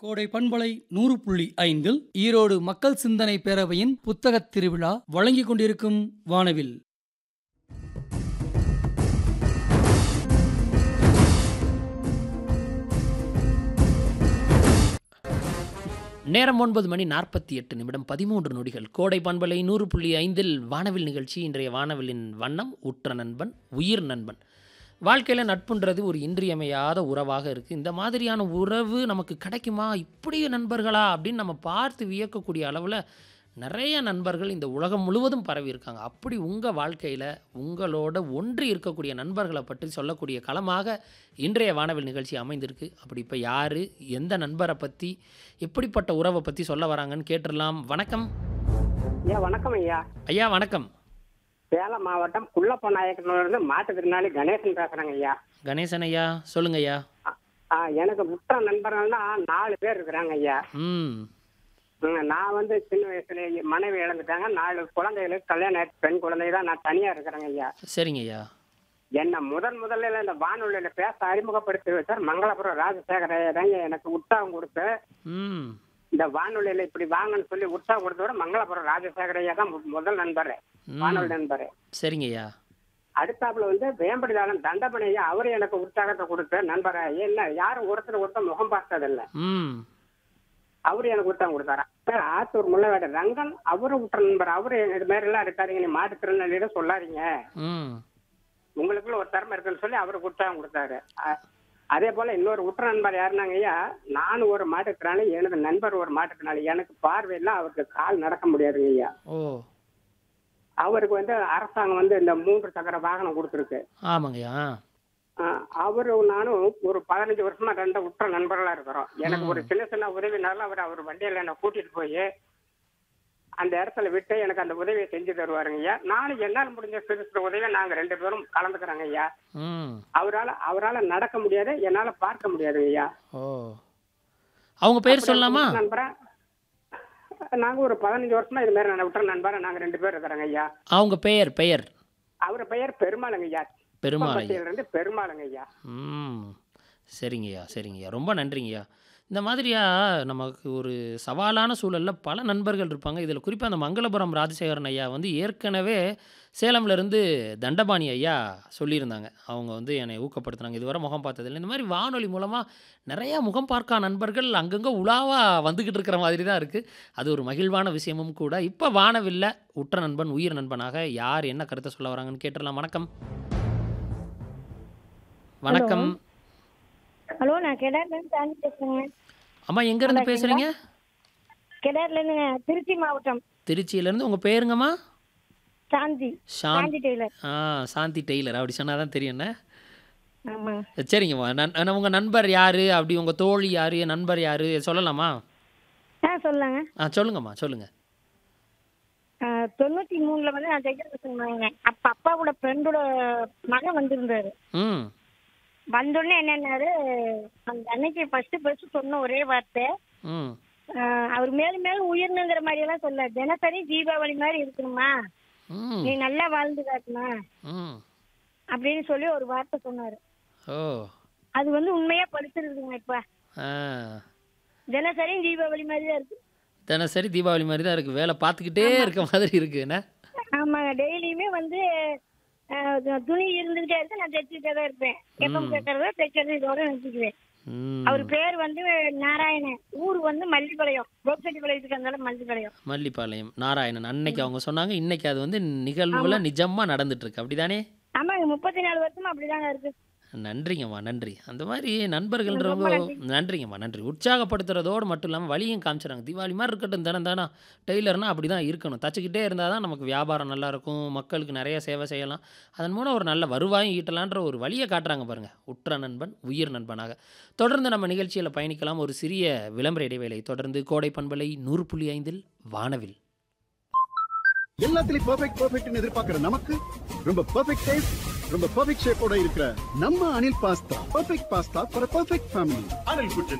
கோடை பண்பலை நூறு புள்ளி ஐந்தில் ஈரோடு மக்கள் சிந்தனை பேரவையின் புத்தகத் திருவிழா வழங்கிக் கொண்டிருக்கும் வானவில் நேரம் ஒன்பது மணி நாற்பத்தி எட்டு நிமிடம் பதிமூன்று நொடிகள் கோடை பண்பலை நூறு புள்ளி ஐந்தில் வானவில் நிகழ்ச்சி இன்றைய வானவிலின் வண்ணம் உற்ற நண்பன் உயிர் நண்பன் வாழ்க்கையில் நட்புன்றது ஒரு இன்றியமையாத உறவாக இருக்குது இந்த மாதிரியான உறவு நமக்கு கிடைக்குமா இப்படி நண்பர்களா அப்படின்னு நம்ம பார்த்து வியக்கக்கூடிய அளவில் நிறைய நண்பர்கள் இந்த உலகம் முழுவதும் பரவி இருக்காங்க அப்படி உங்கள் வாழ்க்கையில் உங்களோட ஒன்றி இருக்கக்கூடிய நண்பர்களை பற்றி சொல்லக்கூடிய களமாக இன்றைய வானவில் நிகழ்ச்சி அமைந்திருக்கு அப்படி இப்போ யார் எந்த நண்பரை பற்றி எப்படிப்பட்ட உறவை பற்றி சொல்ல வராங்கன்னு கேட்டுடலாம் வணக்கம் ஐயா வணக்கம் ஐயா ஐயா வணக்கம் சேலம் மாவட்டம் குள்ளப்ப நாயக்கனூர்லேருந்து மாற்றுத்திறனாளி கணேசன் பேசுறேங்க ஐயா கணேசன் ஐயா சொல்லுங்க ஐயா ஆ, எனக்கு முற்ற நண்பர்கள்னா நாலு பேர் இருக்கிறாங்க ஐயா ம் ம், நான் வந்து சின்ன வயசுல மனைவி இழந்துட்டாங்க நாலு குழந்தைகளுக்கு கல்யாணம் ஆயிடுச்சு பெண் குழந்தை தான் நான் தனியா இருக்கிறேங்க ஐயா சரிங்க ஐயா என்ன முதன் முதல்ல இந்த வானொலியில பேச அறிமுகப்படுத்தி வச்சார் மங்களபுரம் ராஜசேகர தாங்க எனக்கு உற்சாகம் கொடுத்து ம் இந்த வானொலியில இப்படி வாங்கன்னு சொல்லி உற்சாகம் கொடுத்த விட மங்களபுரம் ராஜசேகர ஐயா தான் மு- முதல் நண்பர் வானொலி நண்பர் சரிங்க ஐயா அடுத்தாப்புல வந்து வேம்படிதாளன் தண்டபணி ஐயா அவரு எனக்கு உற்சாகத்தை கொடுத்த நண்பரை என்ன யாரும் ஒருத்தர் ஒருத்தர் முகம் பார்த்ததில்ல ம் அவரு எனக்கு உற்சாகம் கொடுத்தாரு அப்புறம் ஆத்தூர் முள்ளவேட ரங்கன் அவரு உற்ற நண்பர் அவரு இது மாதிரி எல்லாம் இருக்காருங்க நீ மாற்றுத்திறனாளியிடம் சொல்லாதீங்க ம் உங்களுக்குள்ள ஒரு திறமை இருக்குன்னு சொல்லி அவருக்கு உற்சாகம் கொடுத்தாரு அ- அதே போல இன்னொரு உற்ற நண்பர் யாருனாங்க ஐயா நானும் ஒரு மாற்றுத்திறனாளி எனது நண்பர் ஒரு மாற்றுத்திறனாளி எனக்கு பார்வை இல்லை அவருக்கு கால் நடக்க முடியாதுங்க ஐயா ஓ அவருக்கு வந்து அரசாங்கம் வந்து இந்த மூன்று சக்கர வாகனம் கொடுத்துருக்கு ஆமாங்கய்யா ஆஹ் அவரும் நானும் ஒரு பதினஞ்சு வருஷமா ரெண்டு உற்ற நண்பர்களா இருக்கிறோம் எனக்கு ஒரு சின்ன சின்ன உதவினால அவர் அவர் வண்டியில என்னை கூட்டிட்டு போய் அந்த இடத்துல விட்டு எனக்கு அந்த உதவியை செஞ்சு தருவாருங்க ஐயா நானும் என்னால் முடிஞ்ச சிறு சிறு உதவியை நாங்க ரெண்டு பேரும் கலந்துக்கிறோங்க ஐயா ம் அவரால அவரால நடக்க முடியாது என்னால பார்க்க முடியாதுங்க ஐயா ஓ அவங்க பேர் சொல்லலாமா உற்ற நண்பரா நாங்க ஒரு பதினஞ்சு வருஷமா இது மாதிரி நான் உற்ற நண்பரா நாங்க ரெண்டு பேர் இருக்கிறோங்க ஐயா அவங்க பெயர் பெயர் அவர் பெயர் பெருமாளுங்க ஐயா பெருமாள் ஐயா பட்டியல இருந்து பெருமாளுங்க ஐயா ம் சரிங்கய்யா சரிங்கய்யா ரொம்ப நன்றிங்கய்யா இந்த மாதிரியா நமக்கு ஒரு சவாலான சூழலில் பல நண்பர்கள் இருப்பாங்க இதில் குறிப்பாக அந்த மங்களபுரம் ராஜசேகரன் ஐயா வந்து ஏற்கனவே சேலம்ல இருந்து தண்டபாணி ஐயா சொல்லியிருந்தாங்க அவங்க வந்து என்னை ஊக்கப்படுத்துனாங்க இதுவரை முகம் பார்த்ததில்லை இந்த மாதிரி வானொலி மூலமாக நிறையா முகம் பார்க்கா நண்பர்கள் அங்கங்கே உலாவாக வந்துக்கிட்டு இருக்கிற மாதிரி தான் இருக்குது அது ஒரு மகிழ்வான விஷயமும் கூட இப்போ வானவில்ல உற்ற நண்பன் உயிர் நண்பனாக யார் என்ன கருத்தை சொல்ல வராங்கன்னு கேட்டுடலாம் வணக்கம் வணக்கம் ஹலோ நான் கெடார்லேருந்து சாந்தி பேசுறேங்க அம்மா எங்கேருந்து பேசுகிறீங்க கெடார்லேருந்துங்க திருச்சி மாவட்டம் திருச்சியிலேருந்து உங்கள் பேருங்கம்மா சாந்தி சாந்த் சாந்தி டெய்லர் ஆ சாந்தி டெய்லர் அப்படி சொன்னால் தான் தெரியும் என்ன ஆமாங்க சரிங்கம்மா நன் உங்கள் நண்பர் யார் அப்படி உங்கள் தோழி யார் நண்பர் யார் சொல்லலாமா ஆ சொல்லாங்க ஆ சொல்லுங்கம்மா சொல்லுங்கள் ஆ, தொண்ணூத்தி மூணுல வந்து நான் தைக்கிறது சொன்னாங்க அப்ப அப்பாவோட ஃப்ரெண்டோட மகன் வந்திருந்தாரு ம் வந்தோடனே என்னன்னாரு அந்த அன்னைக்கு ஃபர்ஸ்ட் ஃபர்ஸ்ட் சொன்ன ஒரே வார்த்தை ம் ஆ, அவர் மேலும் மேலும் உயர்ணுங்கிற மாதிரி எல்லாம் சொல்ல தினசரி தீபாவளி மாதிரி இருக்கணுமா ம் நீ நல்லா வாழ்ந்து காட்டுமா ம் அப்படின்னு சொல்லி ஒரு வார்த்தை சொன்னாரு ஓ அது வந்து உண்மையா படிச்சிருக்குங்க இப்ப ஆ தினசரி தீபாவளி மாதிரி தான் இருக்கு தினசரி தீபாவளி மாதிரி தான் இருக்குது வேலை பார்த்துக்கிட்டே இருக்க மாதிரி இருக்குது என்ன ஆமாங்க டெய்லியுமே வந்து அஹ், துணி இருந்துகிட்டே இருக்கு நான் தைச்சுட்டே தான் இருப்பேன் எப்போ கேட்கறதோ தைக்கிறது இதோட நிறுத்திக்குவேன் ம் அவர் பேர் வந்து நாராயணன் ஊர் வந்து மல்லிப்பாளையம் கோபிச்செட்டிப்பாளையத்துக்கு இருந்தாலும் மல்லிப்பாளையம் மல்லிப்பாளையம் நாராயணன் அன்னைக்கு அவங்க சொன்னாங்க இன்னைக்கு அது வந்து நிகழ்வுல நிஜமாக நடந்துட்டு இருக்கு அப்படிதானே ஆமாங்க முப்பத்தி நாலு வருஷமா அப்படிதாங்க இருக்கு நன்றிங்கம்மா நன்றி அந்த மாதிரி நண்பர்கள்ன்றவங்க நன்றிங்கம்மா நன்றி உற்சாகப்படுத்துறதோடு மட்டும் இல்லாமல் வழியும் காமிச்சிடுறாங்க தீபாவளி மாதிரி இருக்கட்டும் தானே தானே டெய்லர்னா அப்படி தான் இருக்கணும் தச்சுக்கிட்டே இருந்தால் தான் நமக்கு வியாபாரம் நல்லா இருக்கும் மக்களுக்கு நிறைய சேவை செய்யலாம் அதன் மூலம் ஒரு நல்ல வருவாயும் ஈட்டலான்ற ஒரு வழியை காட்டுறாங்க பாருங்கள் உற்ற நண்பன் உயிர் நண்பனாக தொடர்ந்து நம்ம நிகழ்ச்சியில் பயணிக்கலாம் ஒரு சிறிய விளம்பர இடைவேளை தொடர்ந்து கோடை பண்பலை நூறு புள்ளி ஐந்தில் வானவில் எல்லாத்துலயும் பெர்ஃபெக்ட் பெர்ஃபெக்ட்னு எதிர்பார்க்கிற நமக்கு ரொம்ப பெர்ஃபெக்ட் டேஸ்ட் ரொம்ப பெர்ஃபெக்ட் ஷேப்போட இருக்கிற நம்ம Anil pasta perfect pasta for perfect family Anil குச்சின்